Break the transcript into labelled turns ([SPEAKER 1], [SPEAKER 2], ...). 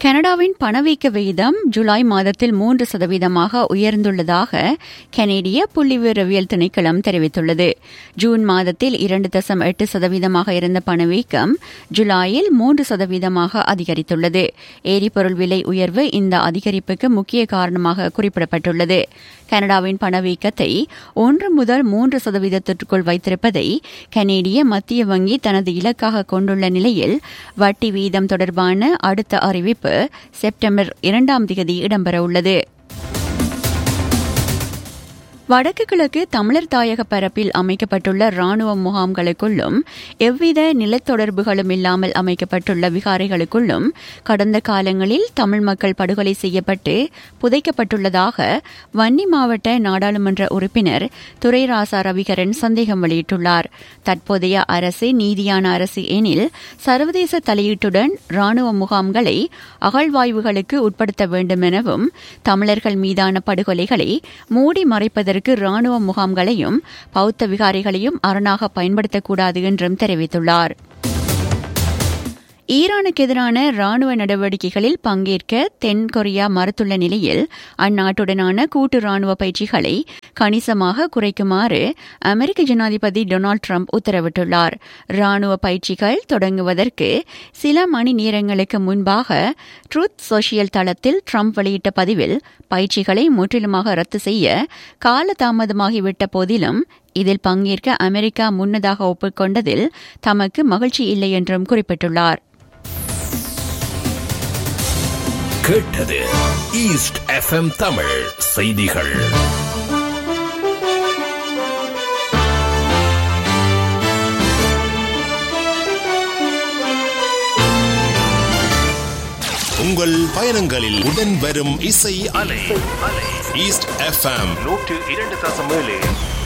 [SPEAKER 1] கனடாவின் பணவீக்க விகிதம் ஜூலை மாதத்தில் மூன்று சதவீதமாக உயர்ந்துள்ளதாக கனேடிய புள்ளிவிவரவியல் திணைக்களம் தெரிவித்துள்ளது ஜூன் மாதத்தில் இரண்டு தசம் எட்டு சதவீதமாக இருந்த பணவீக்கம் ஜூலையில் மூன்று சதவீதமாக அதிகரித்துள்ளது எரிபொருள் விலை உயர்வு இந்த அதிகரிப்புக்கு முக்கிய காரணமாக குறிப்பிடப்பட்டுள்ளது கனடாவின் பணவீக்கத்தை ஒன்று முதல் மூன்று சதவீதத்திற்குள் வைத்திருப்பதை கனேடிய மத்திய வங்கி தனது இலக்காக கொண்டுள்ள நிலையில் வட்டி வீதம் தொடர்பான அடுத்த அறிவிப்பு செப்டம்பர் இரண்டாம் தேதி இடம்பெறவுள்ளது வடக்கு கிழக்கு தமிழர் தாயக பரப்பில் அமைக்கப்பட்டுள்ள ராணுவ முகாம்களுக்குள்ளும் எவ்வித நிலத்தொடர்புகளும் இல்லாமல் அமைக்கப்பட்டுள்ள விகாரைகளுக்குள்ளும் கடந்த காலங்களில் தமிழ் மக்கள் படுகொலை செய்யப்பட்டு புதைக்கப்பட்டுள்ளதாக வன்னி மாவட்ட நாடாளுமன்ற உறுப்பினர் துரைராசா ரவிகரன் சந்தேகம் வெளியிட்டுள்ளார் தற்போதைய அரசு நீதியான அரசு எனில் சர்வதேச தலையீட்டுடன் ராணுவ முகாம்களை அகழ்வாய்வுகளுக்கு உட்படுத்த வேண்டும் எனவும் தமிழர்கள் மீதான படுகொலைகளை மூடி மறைப்பதற்கு அதற்கு ராணுவ முகாம்களையும் பௌத்த விகாரிகளையும் அரணாக பயன்படுத்தக்கூடாது என்றும் தெரிவித்துள்ளார் ஈரானுக்கு எதிரான ராணுவ நடவடிக்கைகளில் பங்கேற்க தென்கொரியா மறுத்துள்ள நிலையில் அந்நாட்டுடனான கூட்டு ராணுவ பயிற்சிகளை கணிசமாக குறைக்குமாறு அமெரிக்க ஜனாதிபதி டொனால்டு ட்ரம்ப் உத்தரவிட்டுள்ளார் ராணுவ பயிற்சிகள் தொடங்குவதற்கு சில மணி நேரங்களுக்கு முன்பாக ட்ரூத் சோசியல் தளத்தில் ட்ரம்ப் வெளியிட்ட பதிவில் பயிற்சிகளை முற்றிலுமாக ரத்து செய்ய காலதாமதமாகிவிட்ட போதிலும் இதில் பங்கேற்க அமெரிக்கா முன்னதாக ஒப்புக்கொண்டதில் தமக்கு மகிழ்ச்சி இல்லை என்றும் குறிப்பிட்டுள்ளார்
[SPEAKER 2] கேட்டது ஈஸ்ட் எஃப்எம் தமிழ் செய்திகள்
[SPEAKER 3] உங்கள் பயணங்களில் உடன் வரும் இசை அலை ஈஸ்ட் எஃப்எம்
[SPEAKER 2] நூற்று இரண்டு தசம் ஏழு